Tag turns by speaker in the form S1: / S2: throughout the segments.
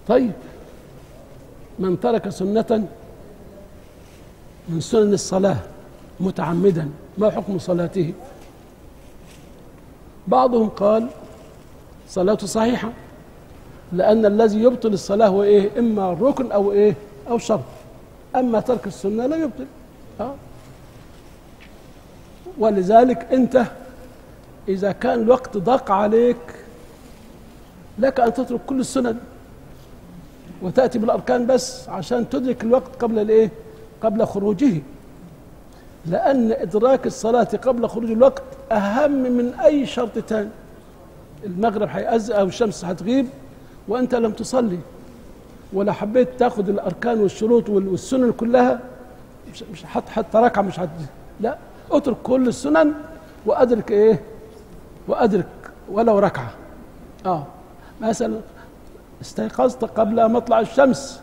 S1: طيب من ترك سنة من سنن الصلاة متعمدا ما حكم صلاته بعضهم قال صلاته صحيحة لأن الذي يبطل الصلاة هو إيه إما ركن أو إيه أو شرط أما ترك السنة لا يبطل أه؟ ولذلك أنت إذا كان الوقت ضاق عليك لك أن تترك كل السنن وتأتي بالأركان بس عشان تدرك الوقت قبل الإيه قبل خروجه لأن إدراك الصلاة قبل خروج الوقت أهم من أي شرط تاني المغرب هيأذن أو الشمس هتغيب وأنت لم تصلي ولا حبيت تاخذ الأركان والشروط والسنن كلها مش مش حتى حتى ركعة مش هت لا اترك كل السنن وأدرك إيه وأدرك ولو ركعة آه مثلا استيقظت قبل مطلع الشمس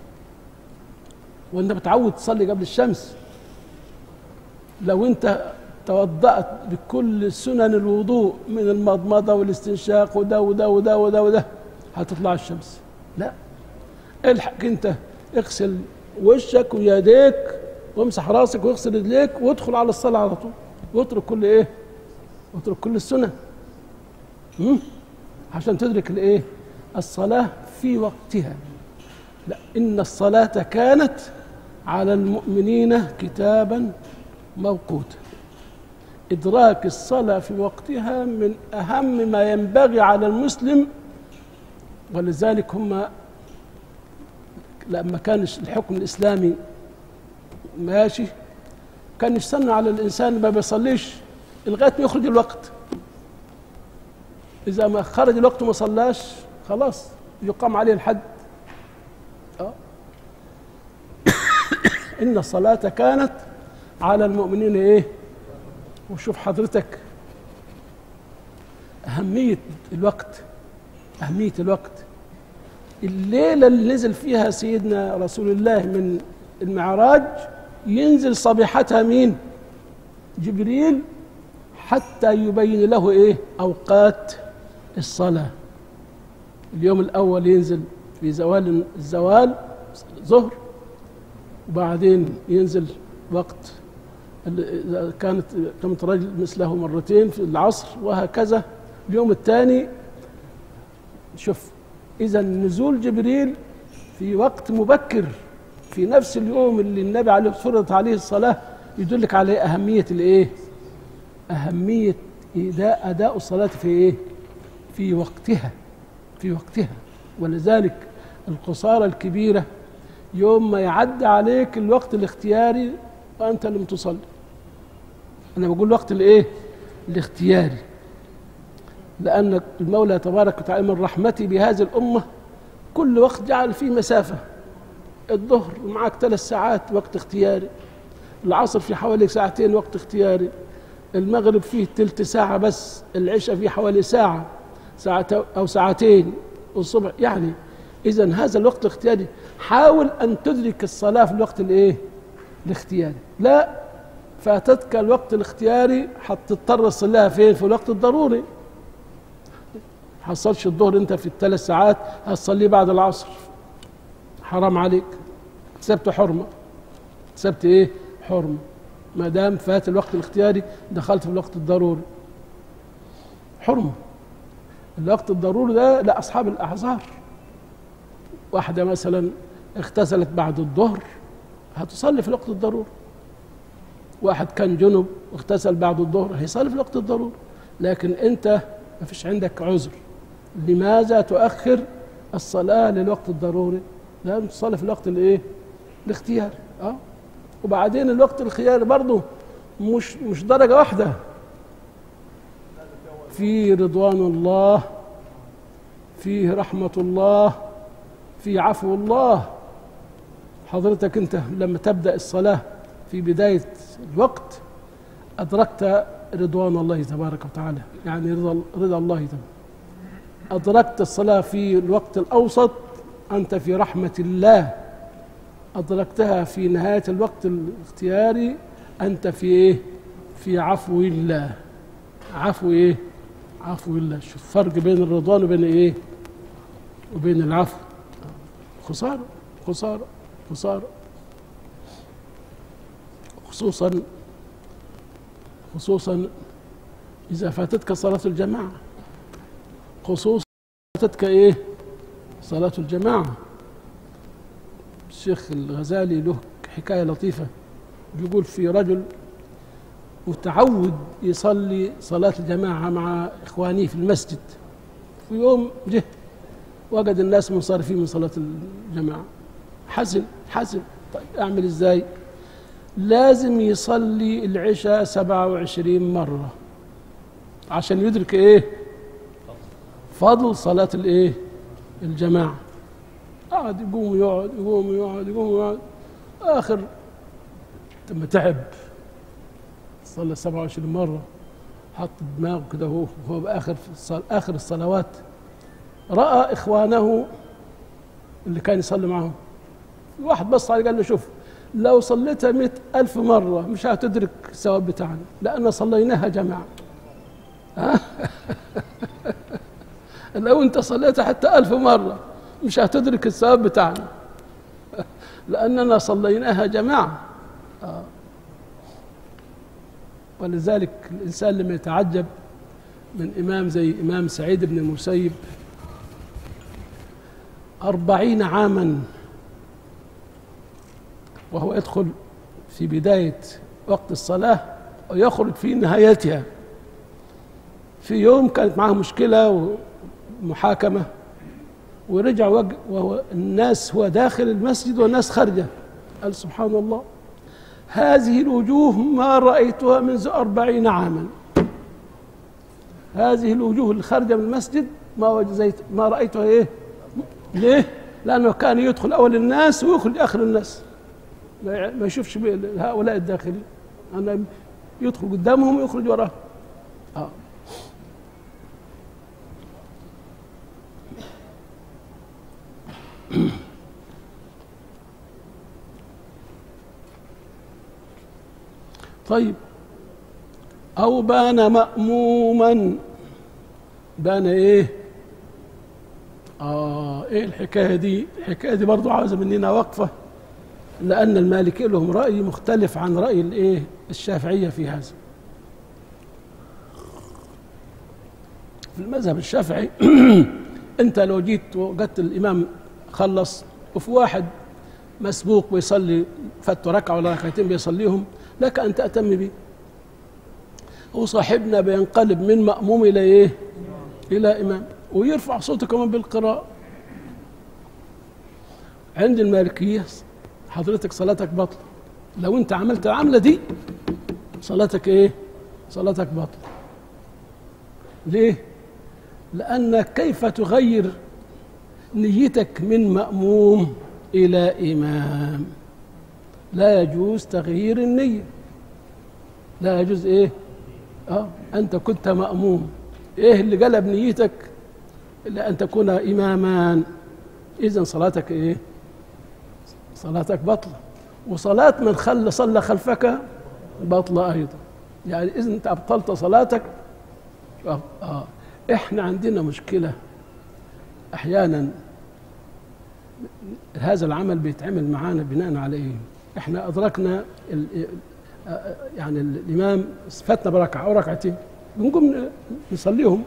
S1: وانت متعود تصلي قبل الشمس لو انت توضأت بكل سنن الوضوء من المضمضة والاستنشاق وده وده وده وده وده هتطلع الشمس لا الحق انت اغسل وشك ويديك وامسح راسك واغسل رجليك وادخل على الصلاة على طول واترك كل ايه واترك كل السنن مم؟ عشان تدرك الايه الصلاة في وقتها لا إن الصلاة كانت على المؤمنين كتابا موقوتا إدراك الصلاة في وقتها من أهم ما ينبغي على المسلم ولذلك هم لما كان الحكم الإسلامي ماشي كان يستنى على الإنسان ما بيصليش لغاية ما يخرج الوقت إذا ما خرج الوقت وما صلاش خلاص يقام عليه الحد أه؟ إن الصلاة كانت على المؤمنين إيه وشوف حضرتك أهمية الوقت أهمية الوقت الليلة اللي نزل فيها سيدنا رسول الله من المعراج ينزل صبيحتها مين جبريل حتى يبين له إيه أوقات الصلاة اليوم الأول ينزل في زوال الزوال ظهر وبعدين ينزل وقت إذا كانت كانت رجل مثله مرتين في العصر وهكذا اليوم الثاني شوف إذا نزول جبريل في وقت مبكر في نفس اليوم اللي النبي عليه فرضت عليه الصلاة يدلك على أهمية الإيه؟ أهمية إداء أداء الصلاة في إيه؟ في وقتها في وقتها ولذلك القصارى الكبيرة يوم ما يعدي عليك الوقت الاختياري وأنت لم تصلي أنا بقول وقت الإيه؟ الاختياري لأن المولى تبارك وتعالى من رحمته بهذه الأمة كل وقت جعل فيه مسافة الظهر معك ثلاث ساعات وقت اختياري العصر في حوالي ساعتين وقت اختياري المغرب فيه تلت ساعة بس العشاء فيه حوالي ساعة ساعة أو ساعتين والصبح يعني إذا هذا الوقت الاختياري حاول أن تدرك الصلاة في الوقت الإيه؟ الاختياري لا فاتتك الوقت الاختياري هتضطر تصليها فين؟ في الوقت الضروري حصلش الظهر انت في الثلاث ساعات هتصليه بعد العصر حرام عليك كسبت حرمه كسبت ايه حرمه ما دام فات الوقت الاختياري دخلت في الوقت الضروري حرمه الوقت الضروري ده لاصحاب الاعذار واحده مثلا اغتسلت بعد الظهر هتصلي في الوقت الضروري واحد كان جنب واغتسل بعد الظهر هيصلي في الوقت الضروري لكن انت ما فيش عندك عذر لماذا تؤخر الصلاة للوقت الضروري لازم تصلي في الوقت الايه الاختياري اه وبعدين الوقت الخياري برضه مش مش درجة واحدة في رضوان الله فيه رحمة الله في عفو الله حضرتك انت لما تبدأ الصلاة في بداية الوقت أدركت رضوان الله تبارك وتعالى يعني رضا, رضا الله تبارك أدركت الصلاة في الوقت الأوسط أنت في رحمة الله أدركتها في نهاية الوقت الاختياري أنت في إيه؟ في عفو الله عفو إيه؟ عفو الله شوف فرق بين الرضوان وبين إيه؟ وبين العفو خسارة خسارة خسارة خصوصا خصوصا إذا فاتتك صلاة الجماعة خصوصا فاتتك إيه صلاة الجماعة الشيخ الغزالي له حكاية لطيفة بيقول في رجل متعود يصلي صلاة الجماعة مع إخوانيه في المسجد في يوم جه وجد الناس منصرفين من صلاة الجماعة حزن حزن طيب أعمل إزاي لازم يصلي العشاء سبعة وعشرين مرة عشان يدرك إيه فضل صلاة الإيه الجماعة قعد يقوم يقعد يقوم يقعد يقوم يقعد آخر لما تعب صلى 27 مرة حط دماغه كده هو هو بآخر آخر الصلوات رأى إخوانه اللي كان يصلي معهم واحد بص عليه قال له شوف لو صليتها مئة ألف مرة مش هتدرك الثواب بتاعنا لأن صليناها جماعة لو أنت صليتها حتى ألف مرة مش هتدرك الثواب بتاعنا لأننا صليناها جماعة آه. ولذلك الإنسان لما يتعجب من إمام زي إمام سعيد بن المسيب أربعين عاما وهو يدخل في بداية وقت الصلاة ويخرج في نهايتها في يوم كانت معه مشكلة ومحاكمة ورجع وهو الناس هو داخل المسجد والناس خارجة قال سبحان الله هذه الوجوه ما رأيتها منذ أربعين عاما هذه الوجوه الخارجة من المسجد ما وجزيت ما رأيتها إيه ليه لأنه كان يدخل أول الناس ويخرج آخر الناس ما يشوفش هؤلاء الداخلين أنا يدخل قدامهم ويخرج وراهم آه. طيب أو بان مأموما بان إيه؟ آه إيه الحكاية دي؟ الحكاية دي برضو عاوزة مننا وقفة لأن المالكية لهم رأي مختلف عن رأي الإيه؟ الشافعية في هذا. في المذهب الشافعي أنت لو جيت وجدت الإمام خلص وفي واحد مسبوق بيصلي فات ركعة ولا ركعتين بيصليهم لك أن تأتم به وصاحبنا بينقلب من مأموم إلى إيه إلى إمام ويرفع صوته كمان بالقراءة عند المالكية حضرتك صلاتك بطل لو أنت عملت العملة دي صلاتك إيه صلاتك بطل ليه لأن كيف تغير نيتك من مأموم إلى إمام لا يجوز تغيير النية لا يجوز إيه آه أنت كنت مأموم إيه اللي قلب نيتك إلا أن تكون إماما إذا صلاتك إيه صلاتك بطلة وصلاة من خل صلى خلفك بطلة أيضا يعني إذا أنت أبطلت صلاتك آه. إحنا عندنا مشكلة أحيانا هذا العمل بيتعمل معانا بناء على إيه احنا ادركنا يعني الامام فاتنا بركعه او ركعتين بنقوم نصليهم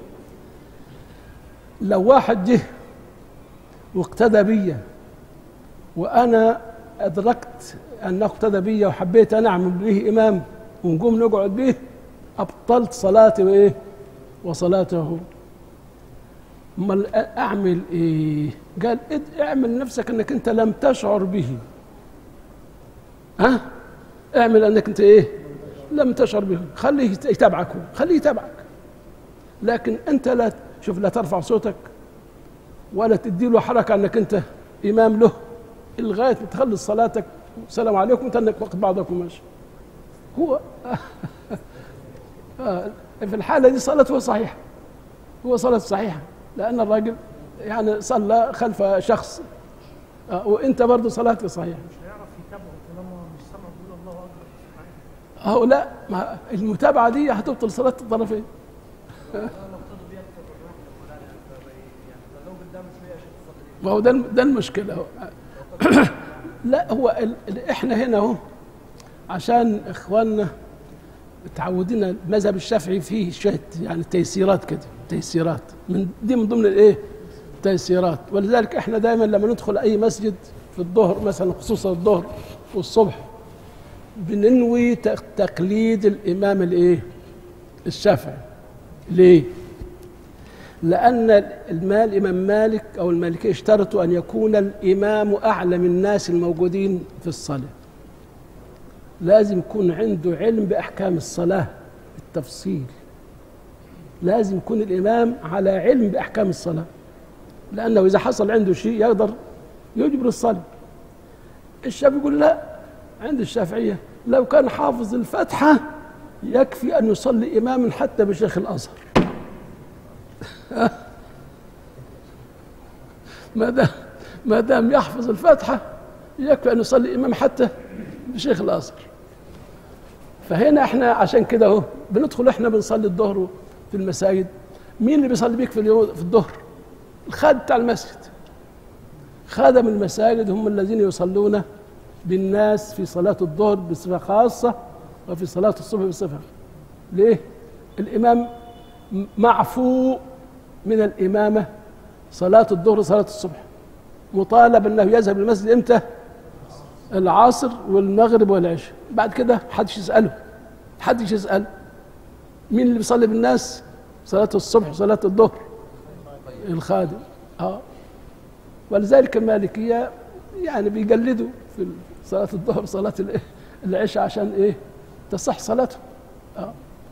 S1: لو واحد جه واقتدى بيا وانا ادركت انه اقتدى بيا وحبيت ان اعمل به امام ونقوم نقعد به ابطلت صلاتي وايه وصلاته امال اعمل ايه قال اعمل نفسك انك انت لم تشعر به ها اعمل انك انت ايه لم تشعر به خليه يتابعك خليه يتابعك لكن انت لا شوف لا ترفع صوتك ولا تدي له حركه انك انت امام له لغايه ما تخلص صلاتك السلام عليكم تنك وقت بعضكم ماشي هو في الحاله دي صلاته صحيحه هو صلاة صحيحة لأن الراجل يعني صلى خلف شخص وأنت برضه صلاتك صحيحة
S2: مش هيعرف يتابعه طالما مش سامع بيقول الله اكبر
S1: أهو لا ما المتابعة دي هتبطل صلاة الطرفين
S2: انا لو ابتدوا بيها اكتر من واحد ولا يعني لو قدام شويه عشان تصلي
S1: ما هو ده ده المشكله هو. لا هو ال... ال- احنا هنا اهو عشان اخواننا متعودين المذهب الشافعي فيه شويه يعني تيسيرات كده تيسيرات من دي من ضمن الايه؟ تيسيرات ولذلك احنا دائما لما ندخل اي مسجد في الظهر مثلا خصوصا الظهر والصبح بننوي تق- تقليد الامام الايه؟ الشافعي ليه؟ لأن المال الإمام مالك أو المالكية اشترطوا أن يكون الإمام أعلم الناس الموجودين في الصلاة لازم يكون عنده علم بأحكام الصلاة بالتفصيل لازم يكون الإمام على علم بأحكام الصلاة لأنه إذا حصل عنده شيء يقدر يجبر الصلاة الشافعي يقول لا عند الشافعية لو كان حافظ الفاتحة يكفي أن يصلي إماما حتى بشيخ الأزهر ما دام ما دام يحفظ الفاتحة يكفي أن يصلي إمام حتى بشيخ الأزهر فهنا احنا عشان كده اهو بندخل احنا بنصلي الظهر في المساجد مين اللي بيصلي بيك في اليوم في الظهر؟ الخادم بتاع المسجد خادم المساجد هم الذين يصلون بالناس في صلاة الظهر بصفة خاصة وفي صلاة الصبح بصفة ليه؟ الإمام معفو من الإمامة صلاة الظهر صلاة الصبح مطالب أنه يذهب للمسجد إمتى؟ العصر والمغرب والعشاء بعد كده حدش يسأله حدش يسأل مين اللي بيصلي بالناس؟ صلاة الصبح وصلاة الظهر الخادم اه ولذلك المالكية يعني بيقلدوا في صلاة الظهر صلاة الإيه؟ العشاء عشان ايه؟ تصح صلاتهم اه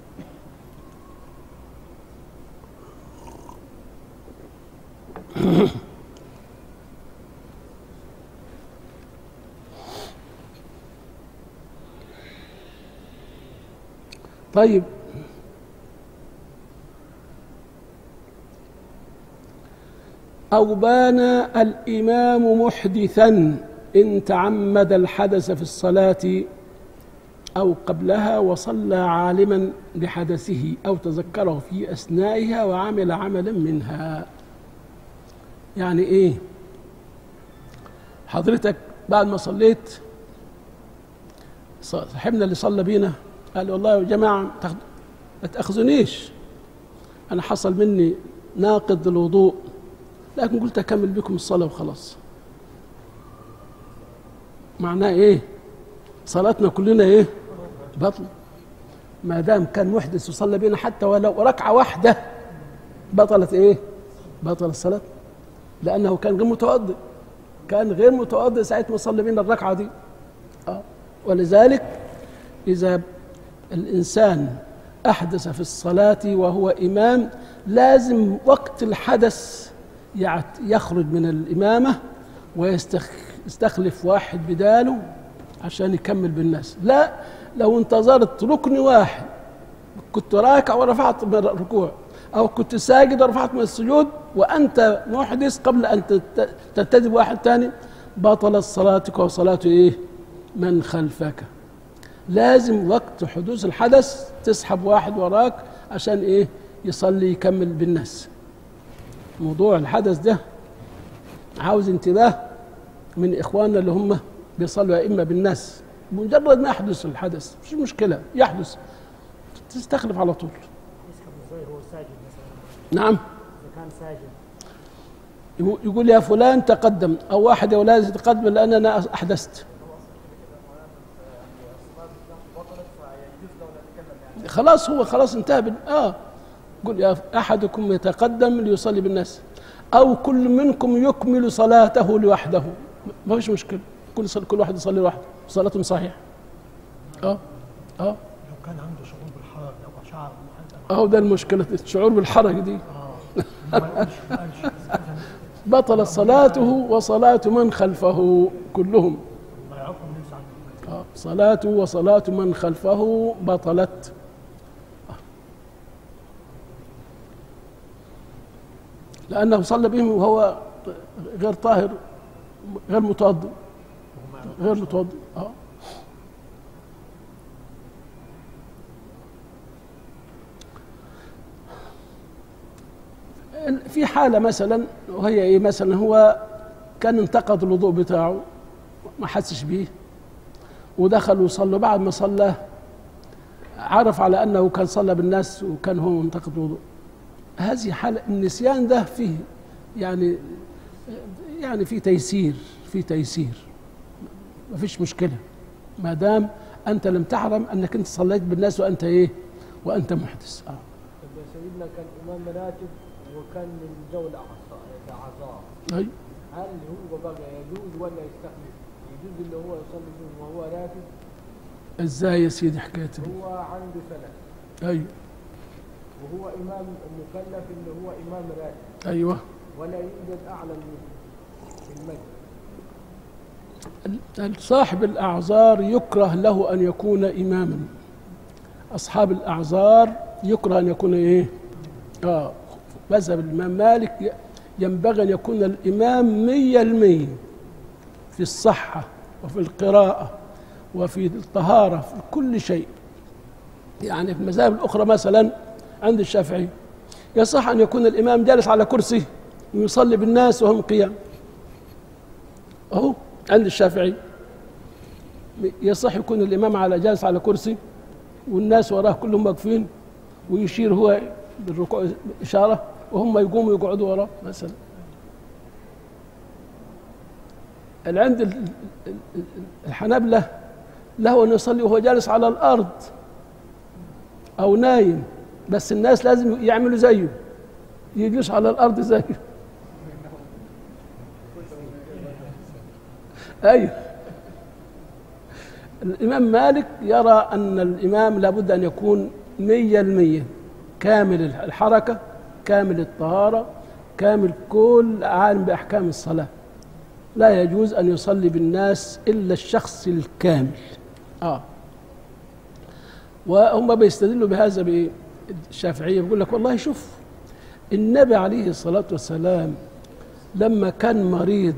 S1: طيب أو بان الإمام محدثا إن تعمد الحدث في الصلاة أو قبلها وصلى عالما بحدثه أو تذكره في أثنائها وعمل عملا منها يعني إيه حضرتك بعد ما صليت صاحبنا اللي صلى بينا قال والله يا جماعة تاخد- ما تأخذونيش أنا حصل مني ناقض الوضوء لكن قلت أكمل بكم الصلاة وخلاص معناه إيه صلاتنا كلنا إيه بطل ما دام كان محدث وصلى بينا حتى ولو ركعة واحدة بطلت إيه بطل الصلاة لأنه كان غير متوضئ كان غير متوضئ ساعة ما صلى بينا الركعة دي آه. ولذلك إذا الإنسان أحدث في الصلاة وهو إمام لازم وقت الحدث يعت- يخرج من الإمامة ويستخلف واحد بداله عشان يكمل بالناس لا لو انتظرت ركن واحد كنت راكع ورفعت من الركوع أو كنت ساجد ورفعت من السجود وأنت محدث قبل أن تت- تبتدي بواحد تاني بطلت صلاتك وصلاة إيه من خلفك لازم وقت حدوث الحدث تسحب واحد وراك عشان ايه يصلي يكمل بالناس موضوع الحدث ده عاوز انتباه من اخواننا اللي هم بيصلوا ائمه بالناس مجرد ما يحدث الحدث مش مشكله يحدث تستخلف على طول
S2: يسحب ازاي هو ساجد مثلا
S1: نعم
S2: اذا كان ساجد
S1: يقول- يقول يا فلان تقدم او واحد يا اولاد يتقدم لان انا احدثت خلاص هو خلاص انتهى بال... اه قل يا احدكم يتقدم ليصلي بالناس او كل منكم يكمل صلاته لوحده ما فيش مشكله كل صل... كل واحد يصلي لوحده صلاته صحيحه اه اه
S2: لو كان عنده شعور بالحرج او شعر محدد
S1: اهو ده المشكله الشعور بالحرج دي
S2: ما يقولش ما قالش
S1: بطلت صلاته وصلاه من خلفه كلهم
S2: ما يعرفهم نفسه عنه
S1: آه، صلاته وصلاة من خلفه بطلت لأنه صلى بهم وهو غير طاهر غير متوضئ غير متوضئ آه. في حالة مثلا وهي إيه مثلا هو كان انتقد الوضوء بتاعه ما حسش بيه ودخل وصلى بعد ما صلى عرف على انه كان صلى بالناس وكان هو منتقد الوضوء هذه حالة النسيان ده فيه يعني يعني في تيسير في تيسير ما فيش مشكلة ما دام أنت لم تعلم أنك أنت صليت بالناس وأنت إيه وأنت محدث آه.
S3: طب يا سيدنا كان إمام مراتب وكان من ذوي الأعصا- الأعذار
S1: أي.
S3: هل هو بقى يجوز ولا يستخلف؟ يجوز اللي هو يصلي بهم وهو راتب
S1: إزاي يا سيدي حكايته
S3: هو عنده سنة
S1: أيوه
S3: وهو إمام مكلف اللي هو إمام راتب
S1: أيوه
S3: ولا يوجد أعلى منه في المجد
S1: صاحب الأعذار يكره له أن يكون إماما أصحاب الأعذار يكره أن يكون إيه آه مذهب الإمام مالك ي- ينبغي أن يكون الإمام مية المية في الصحة وفي القراءة وفي الطهارة في كل شيء يعني في المذاهب الأخرى مثلا عند الشافعي يصح أن يكون الإمام جالس على كرسي ويصلي بالناس وهم قيام أهو عند الشافعي يصح يكون الإمام على جالس على كرسي والناس وراه كلهم واقفين ويشير هو بالركوع إشارة وهم يقوموا يقعدوا وراه مثلا اللي عند ال- ال- ال- الحنابلة له أن يصلي وهو جالس على الأرض أو نايم بس الناس لازم يعملوا زيه يجلس على الأرض زيه أيوه الإمام مالك يرى أن الإمام لابد أن يكون مية المية كامل الحركة كامل الطهارة كامل كل عالم بأحكام الصلاة لا يجوز أن يصلي بالناس إلا الشخص الكامل آه وهم بيستدلوا بهذا بإيه؟ الشافعية بيقول لك والله شوف النبي عليه الصلاة والسلام لما كان مريض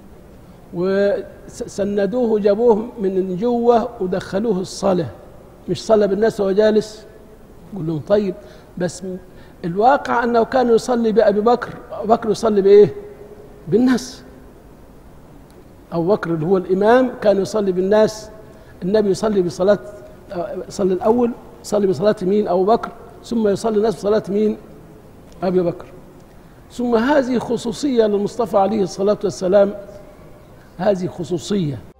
S1: وسندوه جابوه من جوه ودخلوه الصلاة مش صلى بالناس وهو جالس يقول لهم طيب بس الواقع أنه كان يصلي بأبي بكر أبو بكر يصلي بإيه بالناس أبو بكر اللي هو الإمام كان يصلي بالناس النبي يصلي بصلاة يصلي الأول يصلي بصلاة مين أبو بكر ثم يصلي الناس بصلاة مين أبي بكر ثم هذه خصوصية للمصطفى عليه الصلاة والسلام هذه خصوصية